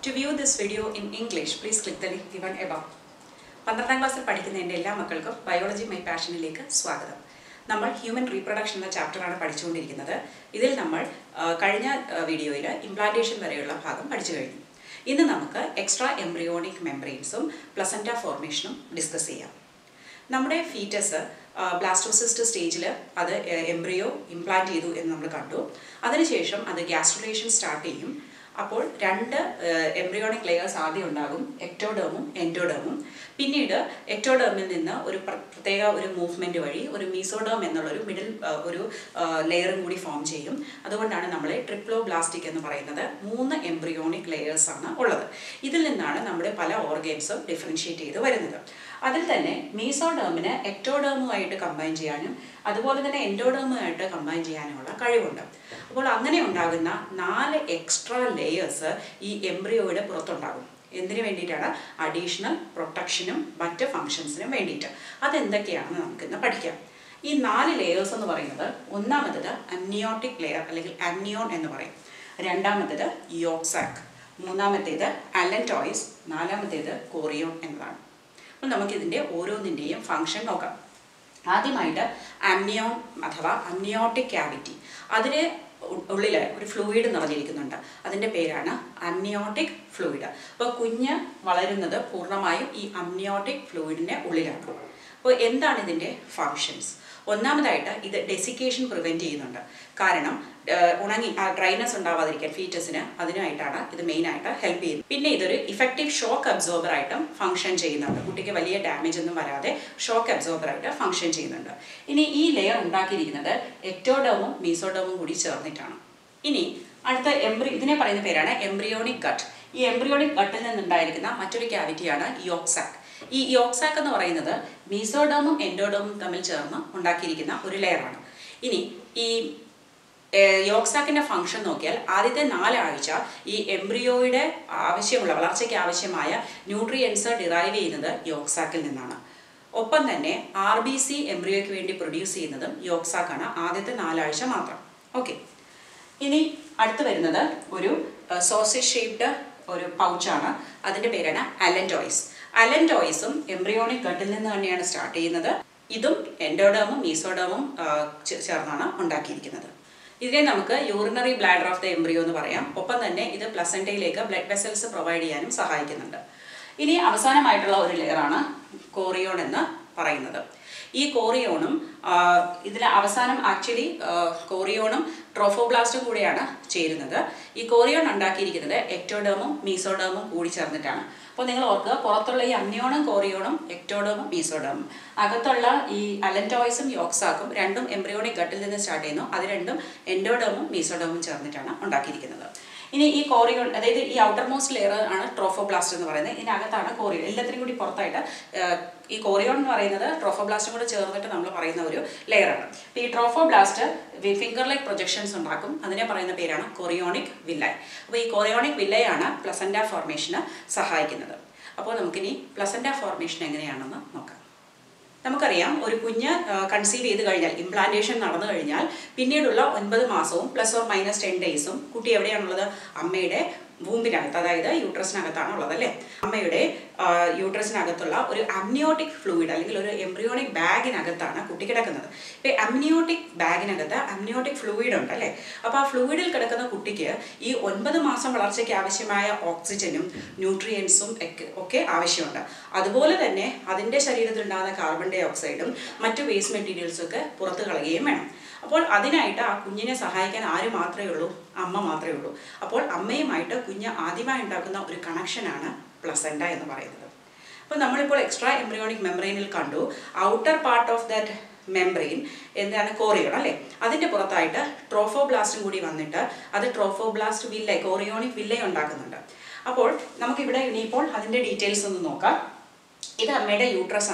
To view this video in English, please click the link given above. പന്ത്രണ്ടാം ക്ലാസ്സിൽ പഠിക്കുന്ന എൻ്റെ എല്ലാ മക്കൾക്കും ബയോളജി മൈ പാഷനിലേക്ക് സ്വാഗതം നമ്മൾ ഹ്യൂമൻ റീപ്രൊഡക്ഷൻ എന്ന ചാപ്റ്ററാണ് പഠിച്ചുകൊണ്ടിരിക്കുന്നത് ഇതിൽ നമ്മൾ ആ, കഴിഞ്ഞ വീഡിയോയിൽ ഇംപ്ലാന്റേഷൻ വരെയുള്ള ഭാഗം പഠിച്ചു കഴിഞ്ഞു ഇന്ന് നമുക്ക് എക്സ്ട്രാ എംബ്രിയോണിക് മെംബ്രെയിൻസും പ്ലസൻറ്റ ഫോർമേഷനും ഡിസ്കസ് ചെയ്യാം നമ്മുടെ ഫീറ്റസ് ബ്ലാസ്റ്റോസിസ്റ്റ് സ്റ്റേജിൽ അത് എംബ്രിയോ ഇംപ്ലാന്റ് ചെയ്തു എന്ന് നമ്മൾ കണ്ടു അതിനുശേഷം അത് ഗ്യാസ്ട്രുലേഷൻ സ്റ്റാർട്ട് ചെയ്യും അപ്പോൾ രണ്ട് എംബ്രിയോണിക് ലെയേഴ്സ് ആദ്യം ഉണ്ടാകും എക്ടോഡേമും എൻഡോഡേമും പിന്നീട് എക്ടോഡേമിൽ നിന്ന് ഒരു പ്ര- പ്രത്യേക ഒരു മൂവ്മെൻറ്റ് വഴി ഒരു മീസോഡേം എന്നുള്ള ഒരു മിഡിൽ ഒരു ലെയറും കൂടി ഫോം ചെയ്യും അതുകൊണ്ടാണ് നമ്മൾ ട്രിപ്ലോ ബ്ലാസ്റ്റിക് എന്ന് പറയുന്നത് മൂന്ന് എംബ്രിയോണിക് ലെയേഴ്സ് ആണ് ഉള്ളത് ഇതിൽ നിന്നാണ് നമ്മുടെ പല ഓർഗൻസും ഡിഫറൻഷിയേറ്റ് ചെയ്ത് വരുന്നത് അതിൽ തന്നെ മീസോഡേമിന് എക്ടോഡേമുമായിട്ട് കമ്പൈൻ ചെയ്യാനും അതുപോലെ തന്നെ എൻഡോഡേമുമായിട്ട് കമ്പൈൻ ചെയ്യാനുമുള്ള കഴിവുണ്ട് അപ്പോൾ അങ്ങനെ ഉണ്ടാകുന്ന നാല് എക്സ്ട്രാ ലെയേഴ്സ് ഈ എംബ്രിയോയുടെ പുറത്തുണ്ടാകും എന്തിനു വേണ്ടിയിട്ടാണ് അഡീഷണൽ പ്രൊട്ടക്ഷനും മറ്റ് ഫങ്ഷൻസിനും വേണ്ടിയിട്ട് അതെന്തൊക്കെയാണെന്ന് നമുക്കിന്ന് പഠിക്കാം ഈ നാല് ലെയേഴ്സ് എന്ന് പറയുന്നത് ഒന്നാമത്തത് അമ്നിയോട്ടിക് ലെയർ അല്ലെങ്കിൽ അമ്നിയോൺ എന്ന് പറയും രണ്ടാമത്തേത് യോക്സാക്ക് മൂന്നാമത്തേത് അലൻറ്റോയ്സ് നാലാമത്തേത് കോറിയോൺ എന്നതാണ് അപ്പോൾ നമുക്കിതിൻ്റെ ഓരോന്നിൻ്റെയും ഫങ്ഷൻ നോക്കാം ആദ്യമായിട്ട് അമ്നിയോൺ അഥവാ അമ്നിയോട്ടിക് ക്യാവിറ്റി അതിന് ഉള്ളിൽ ഒരു ഫ്ലൂയിഡ് നിറഞ്ഞിരിക്കുന്നുണ്ട് അതിൻ്റെ പേരാണ് അമ്നിയോട്ടിക് ഫ്ലൂയിഡ് അപ്പോൾ കുഞ്ഞ് വളരുന്നത് പൂർണ്ണമായും ഈ അമ്നിയോട്ടിക് ഫ്ലൂയിഡിൻ്റെ ഉള്ളിലാണ് അപ്പോൾ എന്താണ് ഇതിൻ്റെ ഫങ്ഷൻസ് ഒന്നാമതായിട്ട് ഇത് ഡെസിക്കേഷൻ പ്രിവെൻറ്റ് ചെയ്യുന്നുണ്ട് കാരണം ആ, ഉണങ്ങി ആ ഡ്രൈനസ് ഉണ്ടാവാതിരിക്കാൻ ഫീറ്റസിന് അതിനായിട്ടാണ് ഇത് മെയിനായിട്ട് ഹെൽപ്പ് ചെയ്യുന്നത് പിന്നെ ഇതൊരു ഇഫക്റ്റീവ് ഷോക്ക് അബ്സോർബർ ആയിട്ടും ഫംഗ്ഷൻ ചെയ്യുന്നുണ്ട് കുട്ടിക്ക് വലിയ ഡാമേജ് ഒന്നും വരാതെ ഷോക്ക് അബ്സോർബർ ആയിട്ട് ഫംഗ്ഷൻ ചെയ്യുന്നുണ്ട് ഇനി ഈ ലെയർ ഉണ്ടാക്കിയിരിക്കുന്നത് എക്ടോഡോമും മീസോഡോമും കൂടി ചേർന്നിട്ടാണ് ഇനി അടുത്ത എംബ്രി ഇതിനെ പറയുന്ന പേരാണ് എംബ്രിയോണിക് ഗട്ട് ഈ എംബ്രിയോണിക് ഗട്ടിൽ നിന്നുണ്ടായിരിക്കുന്ന മറ്റൊരു ക്യാവിറ്റിയാണ് യോക്സാക്ക് ഈ യോക്സാക്ക് എന്ന് പറയുന്നത് മീസോഡോമും എൻഡോഡോമും തമ്മിൽ ചേർന്ന് ഉണ്ടാക്കിയിരിക്കുന്ന ഒരു ലെയറാണ് ഇനി ഈ യോക്സാക്കിന്റെ ഫംഗ്ഷൻ നോക്കിയാൽ ആദ്യത്തെ നാലാഴ്ച ഈ എംബ്രിയോയുടെ ആവശ്യമുള്ള വളർച്ചയ്ക്ക് ആവശ്യമായ ന്യൂട്രിയൻസ് ഡിറൈവ് ചെയ്യുന്നത് യോക്സാക്കിൽ നിന്നാണ് ഒപ്പം തന്നെ ആർ ബി സി എംബ്രിയോയ്ക്ക് വേണ്ടി പ്രൊഡ്യൂസ് ചെയ്യുന്നതും യോക്സാക്കാണ് ആദ്യത്തെ നാലാഴ്ച മാത്രം ഓക്കെ ഇനി അടുത്ത് വരുന്നത് ഒരു സോസേജ് ഷേപ്ഡ് ഒരു പൗച്ചാണ് അതിൻ്റെ പേരാണ് അലൻറ്റോയ്സ് അലൻറ്റോയ്സും എംബ്രിയോണിക് ഗട്ടിൽ നിന്ന് തന്നെയാണ് സ്റ്റാർട്ട് ചെയ്യുന്നത് ഇതും എൻഡോഡേമും മീസോഡേമും ആ, ചേ- ചേർന്നാണ് ഉണ്ടാക്കിയിരിക്കുന്നത് ഇതിനെ നമുക്ക് urinary bladder of the embryo എന്ന് പറയാം ഒപ്പം തന്നെ ഇത് പ്ലസൻറ്റയിലേക്ക് ബ്ലഡ് വെസൽസ് പ്രൊവൈഡ് ചെയ്യാനും സഹായിക്കുന്നുണ്ട് ഇനി അവസാനമായിട്ടുള്ള ഒരു ലെയറാണ് കോറിയോൺ എന്ന് പറയുന്നത് ഈ കോറിയോണും ഇതിൽ അവസാനം ആക്ച്വലി കോറിയോണും ട്രോഫോബ്ലാസ്റ്റും കൂടിയാണ് ചേരുന്നത് ഈ കോറിയോൺ ഉണ്ടാക്കിയിരിക്കുന്നത് എക്ടോഡേമും മീസോഡേമും കൂടി ചേർന്നിട്ടാണ് അപ്പോൾ നിങ്ങൾ ഓർക്കുക പുറത്തുള്ള ഈ അമ്നിയോണും കോറിയോണും എക്ടോഡേമും മീസോഡേമും അകത്തുള്ള ഈ അലൻറ്റോയ്സും യോക്സാക്കും രണ്ടും എംബ്രിയോണിക് ഗട്ടിൽ നിന്ന് സ്റ്റാർട്ട് ചെയ്യുന്നു അത് രണ്ടും എൻഡോഡേമും മീസോഡേമും ചേർന്നിട്ടാണ് ഉണ്ടാക്കിയിരിക്കുന്നത് ഇനി ഈ കോറിയോൺ അതായത് ഈ ഔട്ടർ മോസ്റ്റ് ലെയർ ആണ് ട്രോഫോബ്ലാസ്റ്റ് എന്ന് പറയുന്നത് ഇതിനകത്താണ് കോറിയോൺ എല്ലാത്തിനും കൂടി പുറത്തായിട്ട് ആ, ഈ കോറിയോൺ എന്ന് പറയുന്നത് ട്രോഫോബ്ലാസ്റ്റും കൂടെ ചേർന്നിട്ട് നമ്മൾ പറയുന്ന ഒരു ലെയറാണ് അപ്പോൾ ഈ ട്രോഫോബ്ലാസ്റ്റ് ഫിംഗർ ലൈക്ക് പ്രൊജക്ഷൻസ് ഉണ്ടാക്കും അതിനെ പറയുന്ന പേരാണ് കൊറിയോണിക് വില്ലൈ അപ്പോൾ ഈ കൊറിയോണിക് വില്ലയാണ് പ്ലസൻറ്റ ഫോർമേഷന് സഹായിക്കുന്നത് അപ്പോൾ നമുക്കിനി പ്ലസൻറ്റ ഫോർമേഷൻ എങ്ങനെയാണെന്ന് നോക്കാം നമുക്കറിയാം ഒരു കുഞ്ഞ് കൺസീവ് ചെയ്ത് കഴിഞ്ഞാൽ ഇംപ്ലാന്റേഷൻ നടന്നു കഴിഞ്ഞാൽ പിന്നീടുള്ള ഒൻപത് മാസവും പ്ലസ് ഓർ മൈനസ് ടെൻ ഡേയ്സും കുട്ടി എവിടെയാണുള്ളത് അമ്മയുടെ വൂമ്പിനകത്ത് അതായത് യൂട്രസിനകത്താണ് ഉള്ളത് അല്ലേ അമ്മയുടെ ആ, യൂട്രസിനകത്തുള്ള ഒരു അമ്നിയോട്ടിക് ഫ്ലൂയിഡ് അല്ലെങ്കിൽ ഒരു എംബ്രിയോണിക് ബാഗിനകത്താണ് കുട്ടി കിടക്കുന്നത് ഇപ്പം അമ്നിയോട്ടിക് ബാഗിനകത്ത് അമ്നിയോട്ടിക് ഫ്ലൂയിഡ് ഉണ്ട് അല്ലേ അപ്പോൾ ആ ഫ്ലൂയിഡിൽ കിടക്കുന്ന കുട്ടിക്ക് ഈ ഒൻപത് മാസം വളർച്ചയ്ക്ക് ആവശ്യമായ ഓക്സിജനും ന്യൂട്രിയൻസും ഒക്കെ ഒക്കെ ആവശ്യമുണ്ട് അതുപോലെ തന്നെ അതിൻ്റെ ശരീരത്തിലുണ്ടാകുന്ന കാർബൺ ഡൈ ഓക്സൈഡും മറ്റു വേസ്റ്റ് മെറ്റീരിയൽസും ഒക്കെ പുറത്ത് കളയുകയും വേണം അപ്പോൾ അതിനായിട്ട് ആ കുഞ്ഞിനെ സഹായിക്കാൻ ആര് മാത്രമേ ഉള്ളൂ അമ്മ മാത്രമേ ഉള്ളൂ അപ്പോൾ അമ്മയുമായിട്ട് കുഞ്ഞ് ആദ്യമായി ഉണ്ടാക്കുന്ന ഒരു കണക്ഷനാണ് പ്ലസൻഡ എന്ന് പറയുന്നത് അപ്പോൾ നമ്മളിപ്പോൾ എക്സ്ട്രാ എംബ്രിയോണിക് മെംബ്രെയിനിൽ കണ്ടു outer part of that membrane എന്താണ് കോറിയോൺ അല്ലേ അതിൻ്റെ പുറത്തായിട്ട് ട്രോഫോബ്ലാസ്റ്റും കൂടി വന്നിട്ട് അത് ട്രോഫോബ്ലാസ്റ്റ് വില്ല കോറിയോണിക് വില്ല ഉണ്ടാക്കുന്നുണ്ട് അപ്പോൾ നമുക്കിവിടെ ഇനിയിപ്പോൾ അതിൻ്റെ ഡീറ്റെയിൽസ് ഒന്ന് നോക്കാം ഇത് അമ്മയുടെ യൂട്രസ് ആണ്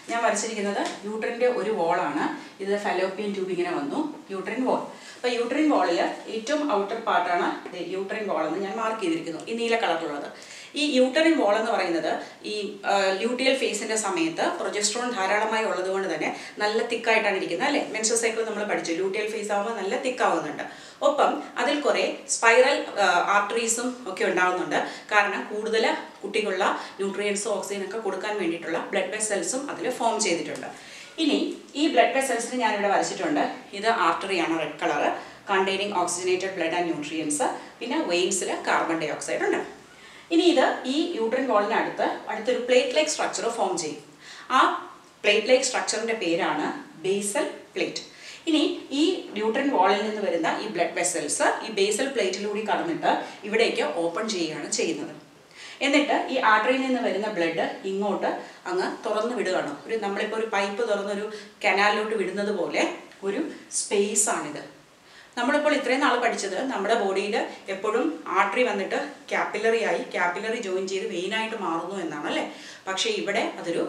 ഞാൻ വരച്ചിരിക്കുന്നത് യൂട്രിൻ്റെ ഒരു വോളാണ് ഇത് ഫെലോപ്പിയൻ ട്യൂബ് ഇങ്ങനെ വന്നു യൂട്രിൻ വോൾ അപ്പോൾ യൂട്രിൻ വോളിൽ ഏറ്റവും ഔട്ടർ പാർട്ടാണ് യൂട്രിൻ വോൾ എന്ന് ഞാൻ മാർക്ക് ചെയ്തിരിക്കുന്നു ഈ നീല കളറിലുള്ളത് ഈ യൂട്ടറിൻ വോൾ എന്ന് പറയുന്നത് ഈ ല്യൂട്ടിയൽ ഫേസിന്റെ സമയത്ത് പ്രൊജസ്ട്രോൺ ധാരാളമായി ഉള്ളത് കൊണ്ട് തന്നെ നല്ല തിക്കായിട്ടാണ് ഇരിക്കുന്നത് അല്ലേ മെൻസസ് സൈക്കിൾ നമ്മൾ പഠിച്ചു ല്യൂട്ടിയൽ ഫേസ് ആകുമ്പോൾ നല്ല തിക്കാവുന്നുണ്ട് ഒപ്പം അതിൽ കുറേ സ്പൈറൽ ആർട്ടറീസും ഒക്കെ ഉണ്ടാകുന്നുണ്ട് കാരണം കൂടുതൽ കുട്ടികളുള്ള ന്യൂട്രിയൻസും ഓക്സിജൻ ഒക്കെ കൊടുക്കാൻ വേണ്ടിയിട്ടുള്ള ബ്ലഡ് വെസൽസും അതിൽ ഫോം ചെയ്തിട്ടുണ്ട് ഇനി ഈ ബ്ലഡ് വെസൽസിന് ഞാനിവിടെ വരച്ചിട്ടുണ്ട് ഇത് ആർട്ടറിയാണ് red colour containing oxygenated blood and nutrients പിന്നെ വെയിൻസിൽ കാർബൺ ഡൈ ഓക്സൈഡ് ഉണ്ട് ഇനി ഇത് ഈ യൂട്രൻ വാളിനടുത്ത് അടുത്തൊരു പ്ലേറ്റ് ലൈക്ക് സ്ട്രക്ചർ ഫോം ചെയ്യും ആ പ്ലേറ്റ് ലൈക്ക് സ്ട്രക്ചറിന്റെ പേരാണ് ബേസൽ പ്ലേറ്റ് ഇനി ഈ ന്യൂട്രൻ വാളിൽ നിന്ന് വരുന്ന ഈ ബ്ലഡ് വെസൽസ് ഈ ബേസൽ പ്ലേറ്റിലൂടെ കടന്നിട്ട് ഇവിടേക്ക് ഓപ്പൺ ചെയ്യുകയാണ് ചെയ്യുന്നത് എന്നിട്ട് ഈ ആർട്ടറിയിൽ നിന്ന് വരുന്ന ബ്ലഡ് ഇങ്ങോട്ട് അങ്ങ് തുറന്നു വിടുകയാണ് ഒരു നമ്മളിപ്പോൾ ഒരു പൈപ്പ് തുറന്നൊരു കനാലിലോട്ട് വിടുന്നത് പോലെ ഒരു സ്പേസ് ആണിത് നമ്മളിപ്പോൾ ഇത്രയും നാൾ പഠിച്ചത് നമ്മുടെ ബോഡിയിൽ എപ്പോഴും ആർട്ടറി വന്നിട്ട് ക്യാപ്പിലറി ആയി ക്യാപ്പിലറി ജോയിൻ ചെയ്ത് വെയിനായിട്ട് മാറുന്നു എന്നാണ് അല്ലേ പക്ഷേ ഇവിടെ അതൊരു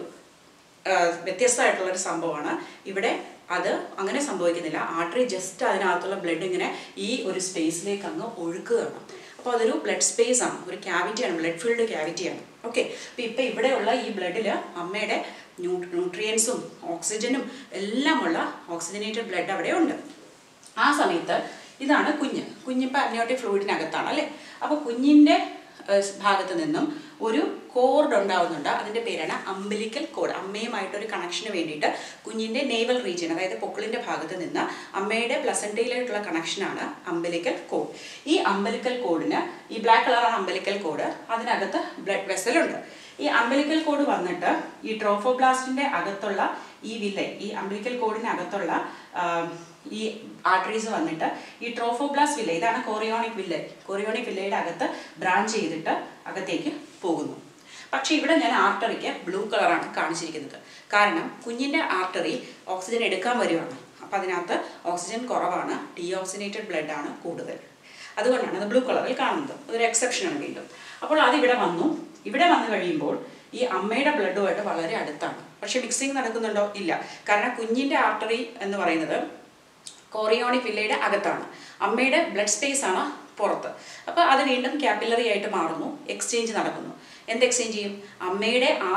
ആ, വ്യത്യസ്തമായിട്ടുള്ളൊരു സംഭവമാണ് ഇവിടെ അത് അങ്ങനെ സംഭവിക്കുന്നില്ല ആർട്ടറി ജസ്റ്റ് അതിനകത്തുള്ള ബ്ലഡ് ഇങ്ങനെ ഈ ഒരു സ്പേസിലേക്ക് അങ്ങ് ഒഴുക്കുകയാണ് അപ്പോൾ അതൊരു ബ്ലഡ് സ്പേസ് ആണ് ഒരു ക്യാവിറ്റിയാണ് ബ്ലഡ് ഫീൽഡ് ക്യാവിറ്റിയാണ് ഓക്കെ അപ്പോൾ ഇപ്പം ഇവിടെയുള്ള ഈ ബ്ലഡിൽ അമ്മയുടെ ന്യൂ ന്യൂട്രിയൻസും ഓക്സിജനും എല്ലാമുള്ള ഓക്സിജനേറ്റഡ് ബ്ലഡ് അവിടെ ഉണ്ട് ആ സമയത്ത് ഇതാണ് കുഞ്ഞ് കുഞ്ഞിപ്പോൾ അമ്നിയോട്ടിക് ഫ്ലൂയിഡിനകത്താണ് അല്ലേ അപ്പോൾ കുഞ്ഞിൻ്റെ ഏഹ്, ഭാഗത്ത് നിന്നും ഒരു കോർഡ് ഉണ്ടാവുന്നുണ്ട് അതിൻ്റെ പേരാണ് അംബലിക്കൽ കോഡ് അമ്മയുമായിട്ടൊരു കണക്ഷന് വേണ്ടിയിട്ട് കുഞ്ഞിൻ്റെ നേവൽ റീജിയൻ അതായത് പൊക്കിളിൻ്റെ ഭാഗത്ത് നിന്ന് അമ്മയുടെ പ്ലസൻറ്റയിലായിട്ടുള്ള കണക്ഷനാണ് അംബലിക്കൽ കോഡ് ഈ അംബലിക്കൽ കോഡിന് ഈ ബ്ലാക്ക് കളറാണ് അംബലിക്കൽ കോഡ് അതിനകത്ത് ബ്ലഡ് വെസലുണ്ട് ഈ അംബലിക്കൽ കോഡ് വന്നിട്ട് ഈ ട്രോഫോബ്ലാസ്റ്റിന്റെ അകത്തുള്ള ഈ വില്ലൻ ഈ അംബലിക്കൽ കോഡിനകത്തുള്ള ആ, ഈ ആർട്ടറീസ് വന്നിട്ട് ഈ ട്രോഫോബ്ലാസ്റ്റ് വില്ല ഇതാണ് കോറിയോണിക് വില്ലൻ കോറിയോണിക് വില്ലയുടെ അകത്ത് ബ്രാഞ്ച് ചെയ്തിട്ട് അകത്തേക്ക് പോകുന്നു പക്ഷേ ഇവിടെ ഞാൻ ആർട്ടറിക്ക് ബ്ലൂ കളറാണ് കാണിച്ചിരിക്കുന്നത് കാരണം കുഞ്ഞിൻ്റെ ആർട്ടറി ഓക്സിജൻ എടുക്കാൻ വരുവാണ് അപ്പം അതിനകത്ത് ഓക്സിജൻ കുറവാണ് ഡീഓക്സിനേറ്റഡ് ബ്ലഡ് ആണ് കൂടുതൽ അതുകൊണ്ടാണ് അത് ബ്ലൂ കളറിൽ കാണുന്നത് അതൊരു എക്സെപ്ഷനാണ് വീണ്ടും അപ്പോൾ അതിവിടെ വന്നു ഇവിടെ വന്നു കഴിയുമ്പോൾ ഈ അമ്മയുടെ ബ്ലഡുമായിട്ട് വളരെ അടുത്താണ് പക്ഷെ മിക്സിങ് നടക്കുന്നുണ്ടോ ഇല്ല കാരണം കുഞ്ഞിൻ്റെ ആർട്ടറി എന്ന് പറയുന്നത് കോറിയോണിക് വില്ലയുടെ അകത്താണ് അമ്മയുടെ ബ്ലഡ് സ്പേസ് ആണ് പുറത്ത് അപ്പോൾ അത് വീണ്ടും ക്യാപ്പിലറി ആയിട്ട് മാറുന്നു എക്സ്ചേഞ്ച് നടക്കുന്നു എന്ത് എക്സ്ചേഞ്ച് ചെയ്യും അമ്മയുടെ ആ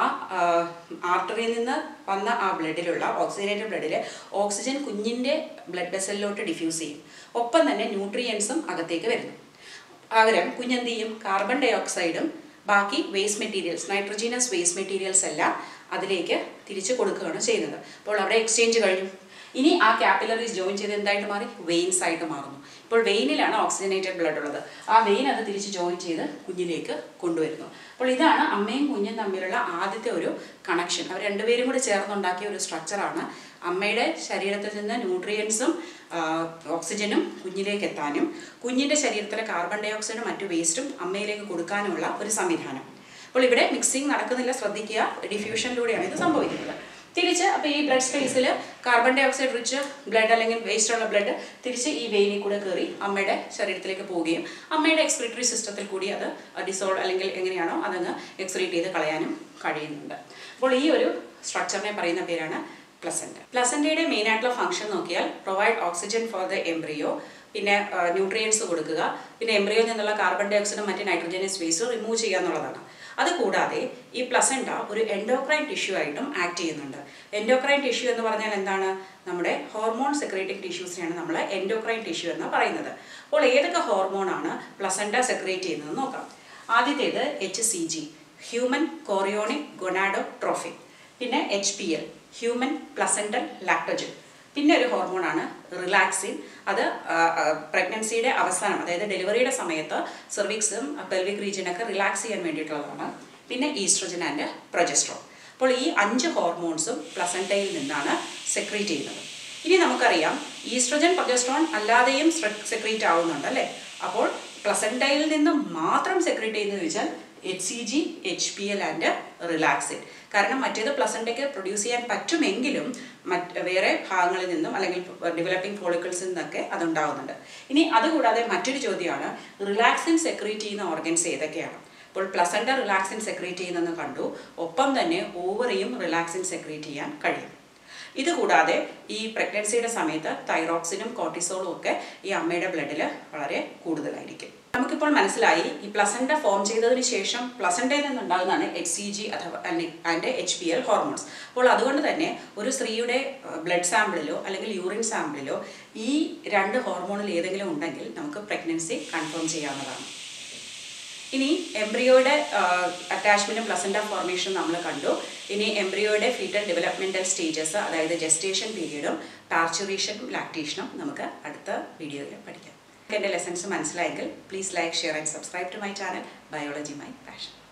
ആർട്ടറിയിൽ നിന്ന് വന്ന ആ ബ്ലഡിലുള്ള ഓക്സിജനേറ്റഡ് ബ്ലഡിൽ ഓക്സിജൻ കുഞ്ഞിൻ്റെ ബ്ലഡ് വെസലിലോട്ട് ഡിഫ്യൂസ് ചെയ്യും ഒപ്പം തന്നെ ന്യൂട്രിയൻസും അകത്തേക്ക് വരുന്നു പകരം കുഞ്ഞെന്ത് ചെയ്യും കാർബൺ ഡൈ ഓക്സൈഡും ബാക്കി waste materials nitrogenous waste materials എല്ലാം അതിലേക്ക് തിരിച്ചു കൊടുക്കുകയാണ് ചെയ്യുന്നത് അപ്പോൾ അവിടെ എക്സ്ചേഞ്ച് കഴിഞ്ഞു ഇനി ആ ക്യാപ്പിലറീസ് ജോയിൻ ചെയ്ത് എന്തായിട്ട് മാറി വെയിൻസ് ആയിട്ട് മാറുന്നു ഇപ്പോൾ വെയിനിലാണ് ഓക്സിജനേറ്റഡ് ബ്ലഡ് ഉള്ളത് ആ വെയിൻ അത് തിരിച്ച് ജോയിൻ ചെയ്ത് കുഞ്ഞിലേക്ക് കൊണ്ടുവരുന്നു അപ്പോൾ ഇതാണ് അമ്മയും കുഞ്ഞും തമ്മിലുള്ള ആദ്യത്തെ ഒരു കണക്ഷൻ അവർ രണ്ടുപേരും കൂടി ചേർന്നുണ്ടാക്കിയ ഒരു സ്ട്രക്ചറാണ് അമ്മയുടെ ശരീരത്തിൽ നിന്ന് ന്യൂട്രിയൻസും ഓക്സിജനും കുഞ്ഞിലേക്ക് എത്താനും കുഞ്ഞിൻ്റെ ശരീരത്തിലെ കാർബൺ ഡൈ ഓക്സൈഡും മറ്റു വേസ്റ്റും അമ്മയിലേക്ക് കൊടുക്കാനുമുള്ള ഒരു സംവിധാനം അപ്പോൾ ഇവിടെ മിക്സിംഗ് നടക്കുന്നില്ല ശ്രദ്ധിക്കുക ഡിഫ്യൂഷനിലൂടെയാണ് ഇത് സംഭവിക്കുന്നത് തിരിച്ച് അപ്പോൾ ഈ ബ്ലഡ് സ്പേസിൽ carbon dioxide rich blood അല്ലെങ്കിൽ വേസ്റ്റ് ഉള്ള ബ്ലഡ് തിരിച്ച് ഈ വെയിനിൽ കൂടെ കയറി അമ്മയുടെ ശരീരത്തിലേക്ക് പോവുകയും അമ്മയുടെ എക്സ്ക്രിറ്ററി സിസ്റ്റത്തിൽ കൂടി അത് ഡിസോൾവ് അല്ലെങ്കിൽ എങ്ങനെയാണോ അതങ്ങ് എക്സ്ക്രീറ്റ് ചെയ്ത് കളയാനും കഴിയുന്നുണ്ട് അപ്പോൾ ഈ ഒരു സ്ട്രക്ചറിനെ പറയുന്ന പേരാണ് പ്ലസൻറ്റ പ്ലസൻറ്റയുടെ മെയിൻ ആയിട്ടുള്ള ഫംഗ്ഷൻ നോക്കിയാൽ provide oxygen for the embryo പിന്നെ ന്യൂട്രിയൻസ് കൊടുക്കുക പിന്നെ എംബ്രിയോയിൽ നിന്നുള്ള കാർബൺ ഡൈ ഓക്സൈഡും മറ്റ് നൈട്രജനസ് വേസ്റ്റും റിമൂവ് ചെയ്യുക എന്നുള്ളതാണ് അതുകൂടാതെ ഈ പ്ലസൻറ്റ ഒരു എൻഡോക്രൈൻ ടിഷ്യൂ ആയിട്ടും ആക്ട് ചെയ്യുന്നുണ്ട് എൻഡോക്രൈൻ ടിഷ്യൂ എന്ന് പറഞ്ഞാൽ എന്താണ് നമ്മുടെ ഹോർമോൺ സെക്രേറ്റിംഗ് ടിഷ്യൂസിനെയാണ് നമ്മൾ എൻഡോക്രൈൻ ടിഷ്യൂ എന്ന് പറയുന്നത് അപ്പോൾ ഏതൊക്കെ ഹോർമോണാണ് പ്ലസൻറ്റ സെക്രേറ്റ് ചെയ്യുന്നത് നോക്കാം ആദ്യത്തേത് H C G human chorionic gonadotrophic പിന്നെ H P L human placental lactogen പിന്നെ ഒരു ഹോർമോണാണ് റിലാക്സിൻ അത് പ്രഗ്നൻസിയുടെ അവസാനം അതായത് ഡെലിവറിയുടെ സമയത്ത് സെർവിക്സും പെൽവിക് റീജിയനൊക്കെ റിലാക്സ് ചെയ്യാൻ വേണ്ടിയിട്ടുള്ളതാണ് പിന്നെ ഈസ്ട്രജൻ ആൻഡ് പ്രൊജസ്ട്രോൺ അപ്പോൾ ഈ അഞ്ച് ഹോർമോൺസും പ്ലസൻറ്റയിൽ നിന്നാണ് സെക്രീറ്റ് ചെയ്യുന്നത് ഇനി നമുക്കറിയാം ഈസ്ട്രജൻ പ്രൊജസ്ട്രോൺ അല്ലാതെയും സെക്രീറ്റ് ആവുന്നുണ്ട് അല്ലേ അപ്പോൾ പ്ലസൻറ്റയിൽ നിന്ന് മാത്രം സെക്രീറ്റ് ചെയ്യുന്നത് വെച്ചാൽ H C G H P L and relaxin കാരണം മറ്റേത് പ്ലസൻറ്റയ്ക്ക് പ്രൊഡ്യൂസ് ചെയ്യാൻ പറ്റുമെങ്കിലും മറ്റ് വേറെ ഭാഗങ്ങളിൽ നിന്നും അല്ലെങ്കിൽ ഡെവലപ്പിംഗ് ഫോളിക്കിൾസിൽ നിന്നൊക്കെ അതുണ്ടാവുന്നുണ്ട് ഇനി അതുകൂടാതെ മറ്റൊരു ചോദ്യമാണ് റിലാക്സിൻ സെക്രീറ്റ് ചെയ്യുന്ന ഓർഗൻസ് ഏതൊക്കെയാണ് അപ്പോൾ പ്ലസൻഡ റിലാക്സിൻ സെക്രീറ്റ് ചെയ്യുന്നെന്ന് കണ്ടു ഒപ്പം തന്നെ ഓവറിയും റിലാക്സിൻ സെക്രീറ്റ് ചെയ്യാൻ കഴിയും ഇതുകൂടാതെ ഈ പ്രഗ്നൻസിയുടെ സമയത്ത് തൈറോക്സിനും കോർട്ടിസോളും ഒക്കെ ഈ അമ്മയുടെ ബ്ലഡിൽ വളരെ കൂടുതലായിരിക്കും നമുക്കിപ്പോൾ മനസ്സിലായി ഈ പ്ലസൻഡ ഫോം ചെയ്തതിന് ശേഷം പ്ലസൻഡയിൽ നിന്നുണ്ടാകുന്നതാണ് എച്ച് സി ജി അഥവാ and H P L hormones അപ്പോൾ അതുകൊണ്ട് തന്നെ ഒരു സ്ത്രീയുടെ ബ്ലഡ് സാമ്പിളിലോ അല്ലെങ്കിൽ യൂറിൻ സാമ്പിളിലോ ഈ രണ്ട് ഹോർമോണിൽ ഏതെങ്കിലും ഉണ്ടെങ്കിൽ നമുക്ക് പ്രഗ്നൻസി കൺഫേം ചെയ്യാവുന്നതാണ് ഇനി എംബ്രിയോയുടെ അറ്റാച്ച്മെൻറ്റും പ്ലസൻറ്റ ഫോർമേഷനും നമ്മൾ കണ്ടു ഇനി എംബ്രിയോയുടെ ഫീറ്റൽ ഡെവലപ്മെൻറ്റൽ സ്റ്റേജസ് അതായത് ജസ്റ്റേഷൻ പീരീഡും പാർച്ചുറേഷനും ലാക്ടേഷനും നമുക്ക് അടുത്ത വീഡിയോയിൽ പഠിക്കാം എൻ്റെ ലെസൺസ് മനസ്സിലായെങ്കിൽ please like share and subscribe to my channel biology my passion